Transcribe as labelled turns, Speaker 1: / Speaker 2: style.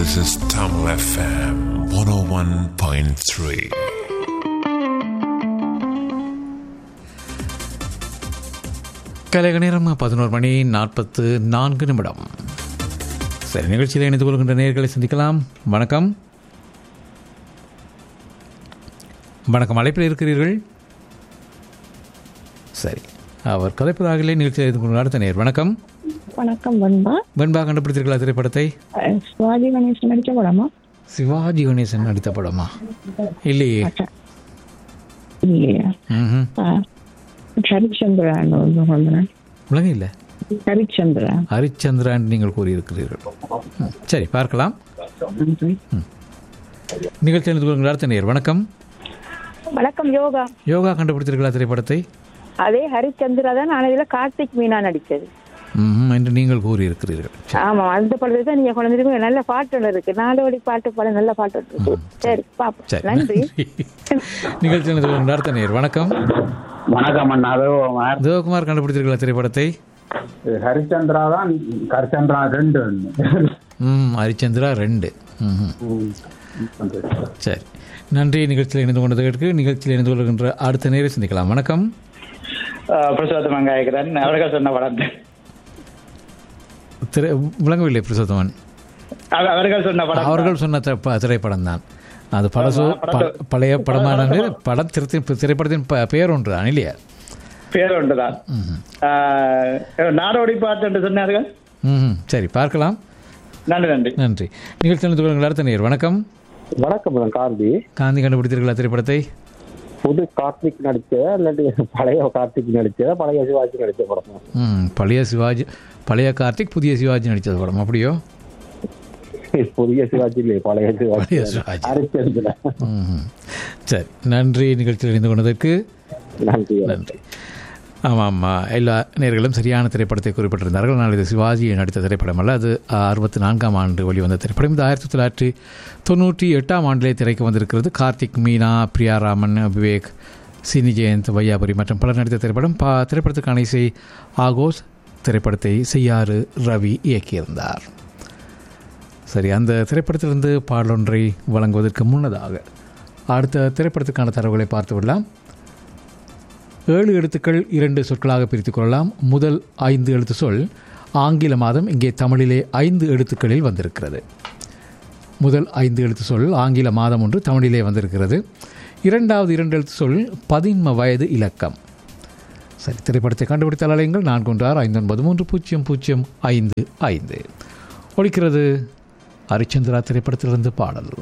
Speaker 1: This is Tamil FM 101.3.
Speaker 2: கலைக நேரம் பதினோரு மணி நாற்பத்து நான்கு நிமிடம் சரி நிகழ்ச்சியில் இணைந்து கொள்கின்ற நேர்களை சந்திக்கலாம் வணக்கம் வணக்கம் அழைப்பில் இருக்கிறீர்கள் சரி அவர் கலைப்பதாகலே நிகழ்ச்சியில் இணைந்து கொள்கிற அடுத்த நேர் வணக்கம்
Speaker 3: வணக்கம் வன்பா
Speaker 2: வெண்பா கண்டுபிடித்தீர்களா திரைப்படத்தை
Speaker 3: அஹ் சிவாஜி கணேசன் நடிச்ச படமா
Speaker 2: சிவாஜி கணேசன் நடித்த படமா இல்லையே
Speaker 3: இல்லையா
Speaker 2: ம்ஹும்.
Speaker 3: அஹ் ஹரிச்சந்திரன் ஒன்று வந்தேன்
Speaker 2: உலகம் இல்லை
Speaker 3: ஹரிச்சந்திரன்
Speaker 2: ஹரிச்சந்திரன் நீங்கள் கூறியிருக்கிறீர்கள் ம், சரி பார்க்கலாம் நிகழ்ச்சி இணைந்து கொள்கிற அடுத்த நேர் வணக்கம்
Speaker 4: வணக்கம் யோகா
Speaker 2: யோகா கண்டுபிடித்தீர்களா திரைப்படத்தை
Speaker 4: அதே ஹரிச்சந்திரா தான் ஆனா இதுல கார்த்திக் மீனா நடிச்சது
Speaker 2: ம், என்று நீங்கள் கூறியிருக்கிறீர்கள்
Speaker 4: ஆமா அந்த படத்தை தான் நீங்க குழந்தைங்க நல்ல பாட்டு ஒன்று இருக்கு நாடோடி பாட்டு படம் நல்ல பாட்டு ஒன்று இருக்கு சரி பாப்போம்
Speaker 2: சரி
Speaker 4: நன்றி
Speaker 2: நிகழ்ச்சி இணைந்து கொள்கிற அடுத்த நேர் வணக்கம்
Speaker 5: வணக்கம் அண்ணா அதோமார்
Speaker 2: தேவகுமார் கண்டுபிடித்தீர்களா திரைப்படத்தை
Speaker 5: ஹரிச்சந்திரா தான் ஹரிச்சந்திரா ரெண்டு
Speaker 2: ம் ஹரிச்சந்திரா ரெண்டு ம்ஹும். சரி நன்றி நிகழ்ச்சியில் இணைந்து கொண்டதற்கு நிகழ்ச்சியில் இணைந்து கொள்கின்ற அடுத்த நேரை சந்திக்கலாம் வணக்கம்
Speaker 6: பிரசோத்தமன் காய்க்கிறேன் அவர்கள் சொன்ன படம்
Speaker 2: திரை விளங்கவில்லை பிரசோத்தமன்
Speaker 6: அவ- அவர்கள் சொன்ன படம்
Speaker 2: அவர்கள் சொன்ன திரை- திரைப்படம் தான் அது பழசு ப- பழைய படமான படம் திரு- திரைப்படத்தின் ப- பெயர் ஒன்று தான் இல்லையா
Speaker 6: பேர் ஒன்றுதான் ஆஹ், நாடோடி பாட்டு என்று சொன்னார்கள்
Speaker 2: ம் சரி பார்க்கலாம்
Speaker 6: நன்றி நன்றி
Speaker 2: நன்றி நிகழ்ச்சி இணைந்து கொள்கிற அடுத்த நேர் வணக்கம்
Speaker 5: வணக்கம் நான் கார்த்தி
Speaker 2: காந்தி கண்டுபிடித்தீர்களா திரைப்படத்தை
Speaker 5: புது கார்த்திக் நடிச்ச இல்லாட்டி பழைய கார்த்திக் நடிச்ச பழைய சிவாஜி நடிச்ச படம்
Speaker 2: ம் பழைய சிவாஜி பழைய கார்த்திக் புதிய சிவாஜி நடித்தது படம் அப்படியோ
Speaker 5: புதிய சிவாஜி இல்லை பழைய
Speaker 2: பழைய
Speaker 5: சிவாஜி
Speaker 2: சிவாஜி
Speaker 5: ஹரிச்சந்திரா
Speaker 2: ம் சரி நன்றி நிகழ்ச்சியில் இணைந்து கொண்டதற்கு
Speaker 5: நன்றி
Speaker 2: நன்றி ஆமாம் ஆமாம் எல்லா நேர்களும் சரியான திரைப்படத்தை குறிப்பிட்டிருந்தார்கள் ஆனால் இது சிவாஜி நடித்த திரைப்படம் அல்ல அது அறுபத்தி நான்காம் ஆண்டு வெளிவந்த திரைப்படம் இது ஆயிரத்தி தொள்ளாயிரத்தி தொண்ணூற்றி எட்டாம் ஆண்டிலே திரைக்கு வந்திருக்கிறது கார்த்திக் மீனா பிரியாராமன் விவேக் சினி ஜெயந்த் வையாபுரி மற்றும் பலர் நடித்த திரைப்படம் பா திரைப்படத்துக்கான இசை ஆகோஸ் திரைப்படத்தை செய்யாறு ரவி இயக்கியிருந்தார் சரி அந்த திரைப்படத்திலிருந்து பாடலொன்றை வழங்குவதற்கு முன்னதாக அடுத்த திரைப்படத்துக்கான தரவுகளை பார்த்து விடலாம் ஏழு எழுத்துக்கள் இரண்டு சொற்களாக பிரித்துக் கொள்ளலாம் முதல் ஐந்து எழுத்து சொல் ஆங்கில மாதம் இங்கே தமிழிலே ஐந்து எழுத்துக்களில் வந்திருக்கிறது முதல் ஐந்து எழுத்து சொல் ஆங்கில மாதம் ஒன்று தமிழிலே வந்திருக்கிறது இரண்டாவது இரண்டு எழுத்து சொல் பதின்ம வயது இலக்கம் சரி திரைப்படத்தை கண்டுபிடித்தால் அலையுங்கள் நான்கு ஒன்று ஆறு ஐந்து ஒன்பது மூன்று பூஜ்ஜியம் பூஜ்ஜியம் ஐந்து ஐந்து ஒழிக்கிறது ஹரிச்சந்திரா திரைப்படத்திலிருந்து பாடல்